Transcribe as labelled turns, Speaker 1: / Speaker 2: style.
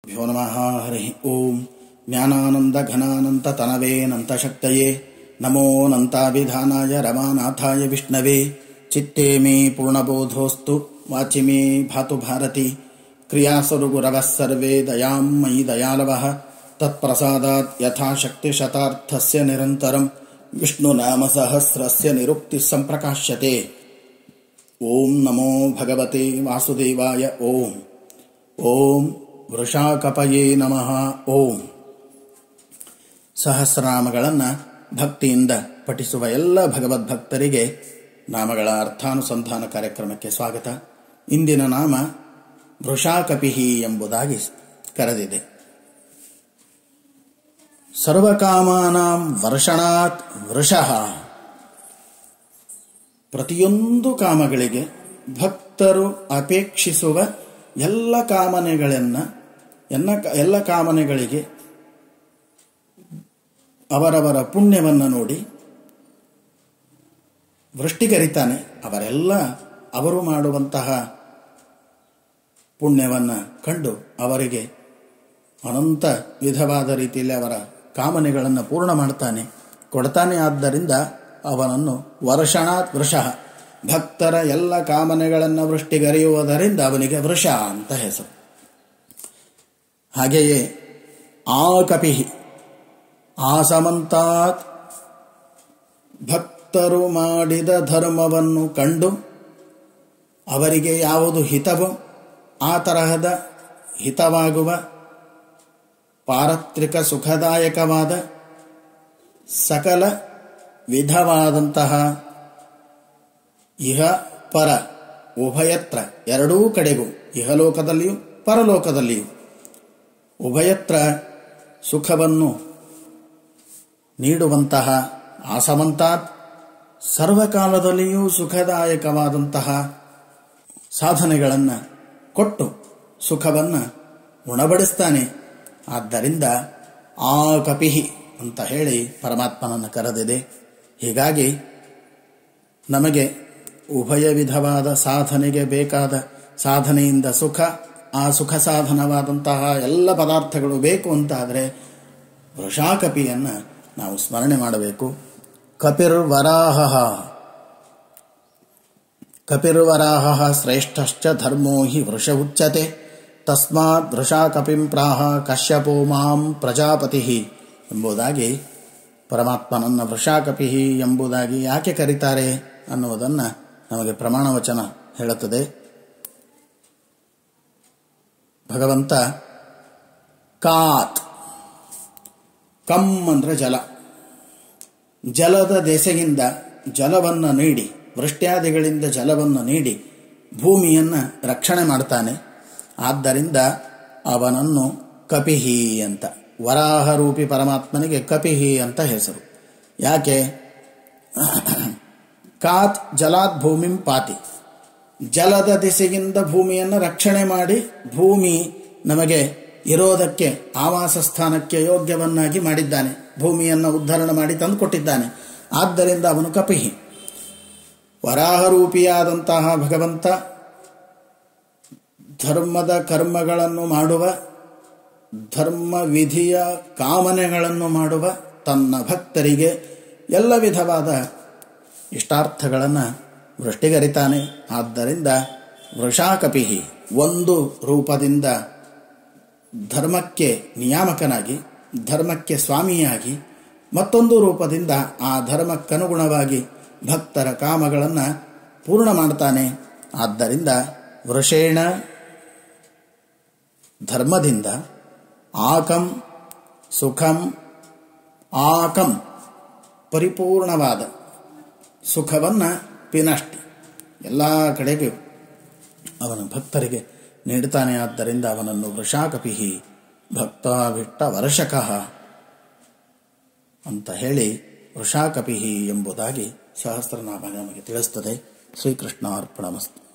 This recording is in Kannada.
Speaker 1: ಗುರುಭ್ಯೋ ನಮಃ ಹರಿ ಓಂ ಜ್ಞಾನಾನन्दಘನಾನन्ततनवेऽनन्तशक्तये नमो नन्ताभिधानाय रमानाथाय विष्णवे चित्ते मे पूर्णबोधोऽस्तु वाचि मे भातु भारती क्रियासु गुरवः सर्वे दयां मयि दयालवः तत्प्रसादात् यथाशक्तिशतार्थस्य निरन्तरं विष्णुनामसहस्रस्य निरुक्तिः सम्प्रकाश्यते ॐ नमो भगवते वासुदेवाय ॐ ಓಂ ವೃಷಾಕಪಯೇ ನಮಃ ಓಂ ಸಹಸ್ರನಾಮಗಳನ್ನು ಭಕ್ತಿಯಿಂದ ಪಠಿಸುವ ಎಲ್ಲ ಭಗವದ್ಭಕ್ತರಿಗೆ ನಾಮಗಳ ಅರ್ಥಾನುಸಂಧಾನ ಕಾರ್ಯಕ್ರಮಕ್ಕೆ ಸ್ವಾಗತ ಇಂದಿನ ನಾಮ ವೃಷಾಕಪಿಹಿ ಎಂಬುದಾಗಿ ಕರೆದಿದೆ ಸರ್ವಕಾಮಾನಾಂ ವರ್ಷಣಾತ್ ವೃಷಃ ಪ್ರತಿಯೊಂದು ಕಾಮಗಳಿಗೆ ಭಕ್ತರು ಅಪೇಕ್ಷಿಸುವ ಎಲ್ಲ ಕಾಮನೆಗಳನ್ನು ಎನ್ನ ಎಲ್ಲ ಕಾಮನೆಗಳಿಗೆ ಅವರವರ ಪುಣ್ಯವನ್ನು ನೋಡಿ ವೃಷ್ಟಿಗರಿತಾನೆ ಅವರೆಲ್ಲ ಅವರು ಮಾಡುವಂತಹ ಪುಣ್ಯವನ್ನು ಕಂಡು ಅವರಿಗೆ ಅನಂತ ವಿಧವಾದ ರೀತಿಯಲ್ಲಿ ಅವರ ಕಾಮನೆಗಳನ್ನು ಪೂರ್ಣ ಮಾಡ್ತಾನೆ ಕೊಡ್ತಾನೆ ಆದ್ದರಿಂದ ಅವನನ್ನು ವರ್ಷಣಾತ್ ವೃಷಃ ಭಕ್ತರ ಎಲ್ಲ ಕಾಮನೆಗಳನ್ನು ವೃಷ್ಟಿಗರೆಯುವುದರಿಂದ ಅವನಿಗೆ ವೃಷ ಅಂತ ಹೆಸರು ಹಾಗೆಯೇ ಆ ಕಪಿಹಿ ಆ ಸಮಂತಾತ್ ಭಕ್ತರು ಮಾಡಿದ ಧರ್ಮವನ್ನು ಕಂಡು ಅವರಿಗೆ ಯಾವುದು ಹಿತವೋ ಆ ತರಹದ ಹಿತವಾಗುವ ಪಾರತ್ರಿಕ ಸುಖದಾಯಕವಾದ ಸಕಲ ವಿಧವಾದಂತಹ ಇಹ ಪರ ಉಭಯತ್ರ ಎರಡೂ ಕಡೆಗೂ ಇಹಲೋಕದಲ್ಲಿಯೂ ಪರಲೋಕದಲ್ಲಿಯೂ ಉಭಯತ್ರ ಸುಖವನ್ನು ನೀಡುವಂತಹ ಆಸಮಂತಾತ್ ಸರ್ವಕಾಲದಲ್ಲಿಯೂ ಸುಖದಾಯಕವಾದಂತಹ ಸಾಧನೆಗಳನ್ನು ಕೊಟ್ಟು ಸುಖವನ್ನು ಉಣಬಡಿಸ್ತಾನೆ ಆದ್ದರಿಂದ ಆ ಕಪಿಹಿ ಅಂತ ಹೇಳಿ ಪರಮಾತ್ಮನನ್ನು ಕರೆದಿದೆ ಹೀಗಾಗಿ ನಮಗೆ ಉಭಯ ವಿಧವಾದ ಸಾಧನೆಗೆ ಬೇಕಾದ ಸಾಧನೆಯಿಂದ ಸುಖ ಆ ಸುಖ ಸಾಧನವಾದಂತಹ ಎಲ್ಲ ಪದಾರ್ಥಗಳು ಬೇಕು ಅಂತಾದರೆ ವೃಷಾಕಪಿಯನ್ನು ನಾವು ಸ್ಮರಣೆ ಮಾಡಬೇಕು ಕಪಿರ್ವರಾಹ ಕಪಿರ್ವರಾಹ ಶ್ರೇಷ್ಠಶ್ಚ ಧರ್ಮೋ ಹಿ ವೃಷ ಉಚ್ಯತೆ ತಸ್ಮಾತ್ ವೃಷಾಕಪಿಂ ಪ್ರಾಹ ಕಶ್ಯಪೋ ಮಾಂ ಪ್ರಜಾಪತಿ ಎಂಬುದಾಗಿ ಪರಮಾತ್ಮನನ್ನು ವೃಷಾಕಪಿ ಎಂಬುದಾಗಿ ಯಾಕೆ ಕರೀತಾರೆ ಅನ್ನುವುದನ್ನು ನಮಗೆ ಪ್ರಮಾಣ ವಚನ ಹೇಳುತ್ತದೆ ಭಗವಂತ ಕಾತ್ ಕಮ್ ಅಂದರೆ ಜಲ ಜಲದ ದೆಸೆಯಿಂದ ಜಲವನ್ನು ನೀಡಿ ವೃಷ್ಟ್ಯಾದಿಗಳಿಂದ ಜಲವನ್ನು ನೀಡಿ ಭೂಮಿಯನ್ನು ರಕ್ಷಣೆ ಮಾಡ್ತಾನೆ ಆದ್ದರಿಂದ ಅವನನ್ನು ಕಪಿಹಿ ಅಂತ ವರಾಹರೂಪಿ ಪರಮಾತ್ಮನಿಗೆ ಕಪಿಹಿ ಅಂತ ಹೆಸರು ಯಾಕೆ ಕಾತ್ ಜಲಾತ್ ಭೂಮಿಂ ಪಾತಿ ಜಲದ ದಿಸೆಯಿಂದ ಭೂಮಿಯನ್ನು ರಕ್ಷಣೆ ಮಾಡಿ ಭೂಮಿ ನಮಗೆ ಇರೋದಕ್ಕೆ ಆವಾಸ ಸ್ಥಾನಕ್ಕೆ ಯೋಗ್ಯವನ್ನಾಗಿ ಮಾಡಿದ್ದಾನೆ ಭೂಮಿಯನ್ನು ಉದ್ಧರಣ ಮಾಡಿ ತಂದುಕೊಟ್ಟಿದ್ದಾನೆ ಆದ್ದರಿಂದ ಅವನು ಕಪಿಹಿ ವರಾಹರೂಪಿಯಾದಂತಹ ಭಗವಂತ ಧರ್ಮದ ಕರ್ಮಗಳನ್ನು ಮಾಡುವ ಧರ್ಮ ವಿಧಿಯ ಕಾಮನೆಗಳನ್ನು ಮಾಡುವ ತನ್ನ ಭಕ್ತರಿಗೆ ಎಲ್ಲ ವಿಧವಾದ ಇಷ್ಟಾರ್ಥಗಳನ್ನು ವೃಷ್ಟಿಗರಿತಾನೆ ಆದ್ದರಿಂದ ವೃಷಾಕಪಿಹಿ ಒಂದು ರೂಪದಿಂದ ಧರ್ಮಕ್ಕೆ ನಿಯಾಮಕನಾಗಿ ಧರ್ಮಕ್ಕೆ ಸ್ವಾಮಿಯಾಗಿ ಮತ್ತೊಂದು ರೂಪದಿಂದ ಆ ಧರ್ಮಕ್ಕನುಗುಣವಾಗಿ ಭಕ್ತರ ಕಾಮಗಳನ್ನು ಪೂರ್ಣ ಮಾಡ್ತಾನೆ ಆದ್ದರಿಂದ ವೃಷೇಣ ಧರ್ಮದಿಂದ ಆಕಂ ಸುಖಂ ಆಕಂ ಪರಿಪೂರ್ಣವಾದ ಸುಖವನ್ನು ಪಿನಷ್ಟಿ ಎಲ್ಲ ಕಡೆಗೆ ಅವನ ಭಕ್ತರಿಗೆ ನೀಡುತ್ತಾನೆ ಆದ್ದರಿಂದ ಅವನನ್ನು ವೃಷಾಕಪಿಹಿ ಭಕ್ತಾಭಿಷ್ಟ ವರ್ಷಕಃ ಅಂತ ಹೇಳಿ ವೃಷಾಕಪಿಹಿ ಎಂಬುದಾಗಿ ಸಹಸ್ರನಾಮ ನಮಗೆ ತಿಳಿಸ್ತದೆ ಶ್ರೀಕೃಷ್ಣ ಅರ್ಪಣಮಸ್ತು